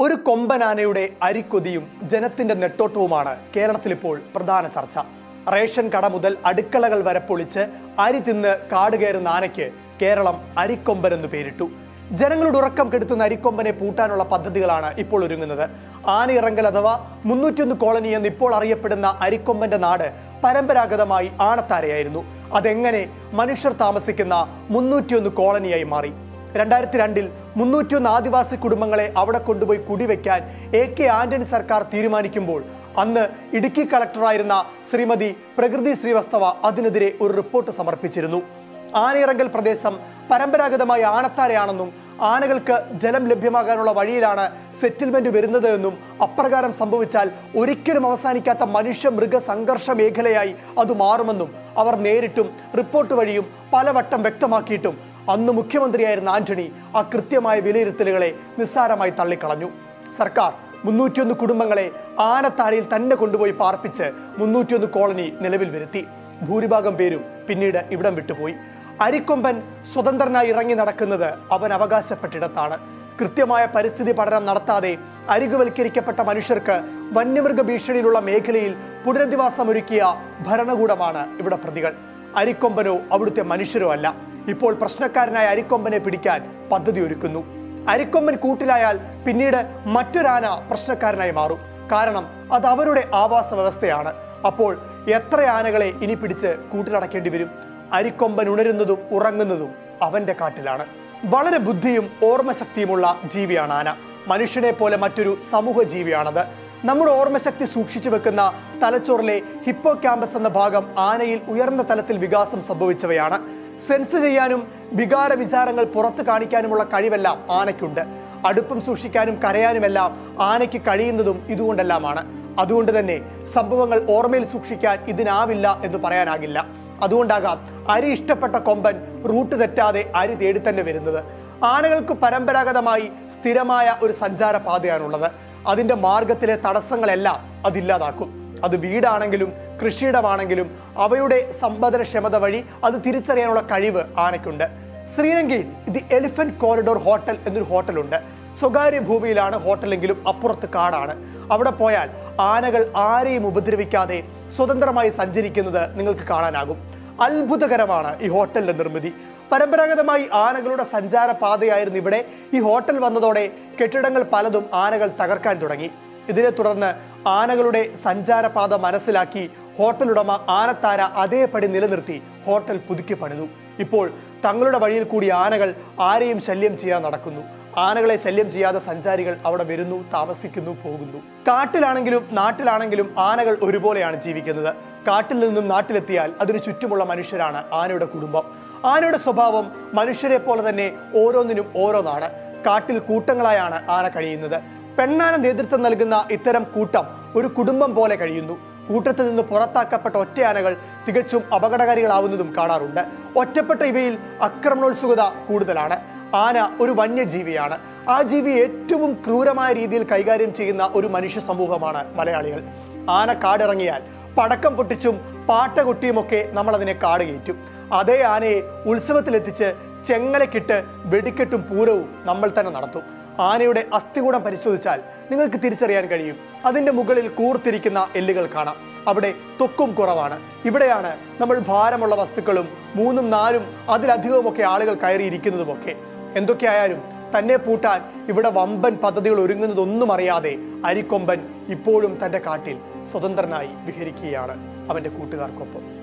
ഒരു കൊമ്പനാനയുടെ അരിക്കൊതിയും ജനത്തിന്റെ നെട്ടോട്ടവുമാണ് കേരളത്തിലിപ്പോൾ പ്രധാന ചർച്ച റേഷൻ കട മുതൽ അടുക്കളകൾ വരെ പൊളിച്ച് അരി തിന്ന് കാട് കയറുന്ന ആനയ്ക്ക് കേരളം അരിക്കൊമ്പൻ എന്ന് പേരിട്ടു ജനങ്ങളുടെ ഉറക്കം കെടുത്തുന്ന അരിക്കൊമ്പനെ പൂട്ടാനുള്ള പദ്ധതികളാണ് ഇപ്പോൾ ഒരുങ്ങുന്നത് ആനയിറങ്കൽ അഥവാ മുന്നൂറ്റിയൊന്ന് കോളനി എന്ന് ഇപ്പോൾ അറിയപ്പെടുന്ന അരിക്കൊമ്പന്റെ നാട് പരമ്പരാഗതമായി ആണത്താരയായിരുന്നു അതെങ്ങനെ മനുഷ്യർ താമസിക്കുന്ന മുന്നൂറ്റിയൊന്ന് കോളനിയായി മാറി രണ്ടായിരത്തി രണ്ടിൽ മുന്നൂറ്റിയൊന്ന് ആദിവാസി കുടുംബങ്ങളെ അവിടെ കൊണ്ടുപോയി കുടിവെക്കാൻ എ കെ ആന്റണി സർക്കാർ തീരുമാനിക്കുമ്പോൾ അന്ന് ഇടുക്കി കളക്ടറായിരുന്ന ശ്രീമതി പ്രകൃതി ശ്രീവസ്തവ അതിനെതിരെ ഒരു റിപ്പോർട്ട് സമർപ്പിച്ചിരുന്നു ആനയിറങ്കൽ പ്രദേശം പരമ്പരാഗതമായി ആണത്താരയാണെന്നും ആനകൾക്ക് ജലം ലഭ്യമാകാനുള്ള വഴിയിലാണ് സെറ്റിൽമെന്റ് വരുന്നത് എന്നും അപ്രകാരം സംഭവിച്ചാൽ ഒരിക്കലും അവസാനിക്കാത്ത മനുഷ്യ മൃഗ സംഘർഷ മേഖലയായി അത് മാറുമെന്നും അവർ നേരിട്ടും റിപ്പോർട്ട് വഴിയും പലവട്ടം വ്യക്തമാക്കിയിട്ടും അന്ന് മുഖ്യമന്ത്രിയായിരുന്ന ആന്റണി ആ കൃത്യമായ വിലയിരുത്തലുകളെ നിസ്സാരമായി തള്ളിക്കളഞ്ഞു സർക്കാർ മുന്നൂറ്റിയൊന്ന് കുടുംബങ്ങളെ ആനത്താരയിൽ തന്നെ കൊണ്ടുപോയി പാർപ്പിച്ച് മുന്നൂറ്റിയൊന്ന് കോളനി നിലവിൽ വരുത്തി ഭൂരിഭാഗം പേരും പിന്നീട് ഇവിടം വിട്ടുപോയി അരിക്കൊമ്പൻ സ്വതന്ത്രനായി ഇറങ്ങി നടക്കുന്നത് അവൻ അവകാശപ്പെട്ടിടത്താണ് കൃത്യമായ പരിസ്ഥിതി പഠനം നടത്താതെ അരികുവൽക്കരിക്കപ്പെട്ട മനുഷ്യർക്ക് വന്യമൃഗ ഭീഷണിയിലുള്ള മേഖലയിൽ പുനരധിവാസമൊരുക്കിയ ഭരണകൂടമാണ് ഇവിടെ പ്രതികൾ അരിക്കൊമ്പനോ അവിടുത്തെ മനുഷ്യരോ അല്ല ഇപ്പോൾ പ്രശ്നക്കാരനായ അരിക്കൊമ്പനെ പിടിക്കാൻ പദ്ധതി ഒരുക്കുന്നു അരിക്കൊമ്പൻ കൂട്ടിലായാൽ പിന്നീട് മറ്റൊരാന പ്രശ്നക്കാരനായി മാറും കാരണം അത് അവരുടെ ആവാസ വ്യവസ്ഥയാണ് അപ്പോൾ എത്ര ആനകളെ ഇനി പിടിച്ച് കൂട്ടിലടക്കേണ്ടി വരും അരിക്കൊമ്പൻ ഉണരുന്നതും ഉറങ്ങുന്നതും അവന്റെ കാട്ടിലാണ് വളരെ ബുദ്ധിയും ഓർമ്മശക്തിയുമുള്ള ജീവിയാണ് ആന മനുഷ്യനെ പോലെ മറ്റൊരു സമൂഹ ജീവിയാണത് നമ്മുടെ ഓർമ്മശക്തി സൂക്ഷിച്ചു വെക്കുന്ന തലച്ചോറിലെ ഹിപ്പോ ക്യാമ്പസ് എന്ന ഭാഗം ആനയിൽ ഉയർന്ന തലത്തിൽ വികാസം സംഭവിച്ചവയാണ് സെൻസ് ചെയ്യാനും വികാര വിചാരങ്ങൾ പുറത്തു കാണിക്കാനുമുള്ള കഴിവെല്ലാം ആനയ്ക്കുണ്ട് അടുപ്പം സൂക്ഷിക്കാനും കരയാനുമെല്ലാം ആനയ്ക്ക് കഴിയുന്നതും ഇതുകൊണ്ടെല്ലാമാണ് അതുകൊണ്ട് തന്നെ സംഭവങ്ങൾ ഓർമ്മയിൽ സൂക്ഷിക്കാൻ ഇതിനാവില്ല എന്ന് പറയാനാകില്ല അതുകൊണ്ടാകാം അരി ഇഷ്ടപ്പെട്ട കൊമ്പൻ റൂട്ട് തെറ്റാതെ അരി തേടി തന്നെ വരുന്നത് ആനകൾക്ക് പരമ്പരാഗതമായി സ്ഥിരമായ ഒരു സഞ്ചാര പാതയാണുള്ളത് അതിന്റെ മാർഗത്തിലെ തടസ്സങ്ങളെല്ലാം അതില്ലാതാക്കും അത് വീടാണെങ്കിലും കൃഷിയിടമാണെങ്കിലും അവയുടെ സമ്പദനക്ഷമത വഴി അത് തിരിച്ചറിയാനുള്ള കഴിവ് ആനയ്ക്കുണ്ട് ശ്രീലങ്കയിൽ ദി എലിഫന്റ് കോറിഡോർ ഹോട്ടൽ എന്നൊരു ഹോട്ടലുണ്ട് സ്വകാര്യ ഭൂമിയിലാണ് ഹോട്ടലെങ്കിലും അപ്പുറത്ത് കാടാണ് അവിടെ പോയാൽ ആനകൾ ആരെയും ഉപദ്രവിക്കാതെ സ്വതന്ത്രമായി സഞ്ചരിക്കുന്നത് നിങ്ങൾക്ക് കാണാനാകും അത്ഭുതകരമാണ് ഈ ഹോട്ടലിന്റെ നിർമ്മിതി പരമ്പരാഗതമായി ആനകളുടെ സഞ്ചാര പാതയായിരുന്നു ഇവിടെ ഈ ഹോട്ടൽ വന്നതോടെ കെട്ടിടങ്ങൾ പലതും ആനകൾ തകർക്കാൻ തുടങ്ങി ഇതിനെ തുടർന്ന് ആനകളുടെ സഞ്ചാരപാത മനസ്സിലാക്കി ഹോട്ടൽ ഉടമ ആനത്താര അതേപടി നിലനിർത്തി ഹോട്ടൽ പുതുക്കി പണിതു ഇപ്പോൾ തങ്ങളുടെ വഴിയിൽ കൂടി ആനകൾ ആരെയും ശല്യം ചെയ്യാൻ നടക്കുന്നു ആനകളെ ശല്യം ചെയ്യാതെ സഞ്ചാരികൾ അവിടെ വരുന്നു താമസിക്കുന്നു പോകുന്നു കാട്ടിലാണെങ്കിലും നാട്ടിലാണെങ്കിലും ആനകൾ ഒരുപോലെയാണ് ജീവിക്കുന്നത് കാട്ടിൽ നിന്നും നാട്ടിലെത്തിയാൽ അതിനു ചുറ്റുമുള്ള മനുഷ്യരാണ് ആനയുടെ കുടുംബം ആനയുടെ സ്വഭാവം മനുഷ്യരെ പോലെ തന്നെ ഓരോന്നിനും ഓരോന്നാണ് കാട്ടിൽ കൂട്ടങ്ങളായാണ് ആന കഴിയുന്നത് പെണ്ണാന നേതൃത്വം നൽകുന്ന ഇത്തരം കൂട്ടം ഒരു കുടുംബം പോലെ കഴിയുന്നു കൂട്ടത്തിൽ നിന്ന് പുറത്താക്കപ്പെട്ട ഒറ്റയാനകൾ തികച്ചും അപകടകാരികളാവുന്നതും കാണാറുണ്ട് ഒറ്റപ്പെട്ട ഇവയിൽ ആക്രമണോത്സുകത കൂടുതലാണ് ആന ഒരു വന്യജീവിയാണ് ആ ജീവി ഏറ്റവും ക്രൂരമായ രീതിയിൽ കൈകാര്യം ചെയ്യുന്ന ഒരു മനുഷ്യ സമൂഹമാണ് മലയാളികൾ ആന കാടിറങ്ങിയാൽ പടക്കം പൊട്ടിച്ചും പാട്ട കൊട്ടിയുമൊക്കെ നമ്മൾ അതിനെ കാട് കയറ്റും അതേ ആനയെ ഉത്സവത്തിലെത്തിച്ച് ചെങ്ങലക്കിട്ട് വെടിക്കെട്ടും പൂരവും നമ്മൾ തന്നെ നടത്തും ആനയുടെ അസ്ഥികൂടം പരിശോധിച്ചാൽ നിങ്ങൾക്ക് തിരിച്ചറിയാൻ കഴിയും അതിന്റെ മുകളിൽ കൂർത്തിരിക്കുന്ന എല്ലുകൾ കാണാം അവിടെ തൊക്കും കുറവാണ് ഇവിടെയാണ് നമ്മൾ ഭാരമുള്ള വസ്തുക്കളും മൂന്നും നാലും അതിലധികവുമൊക്കെ ആളുകൾ കയറിയിരിക്കുന്നതുമൊക്കെ എന്തൊക്കെയായാലും തന്നെ പൂട്ടാൻ ഇവിടെ വമ്പൻ പദ്ധതികൾ ഒരുങ്ങുന്നതൊന്നും അറിയാതെ അരിക്കൊമ്പൻ ഇപ്പോഴും തന്റെ കാട്ടിൽ സ്വതന്ത്രനായി വിഹരിക്കുകയാണ് അവന്റെ കൂട്ടുകാർക്കൊപ്പം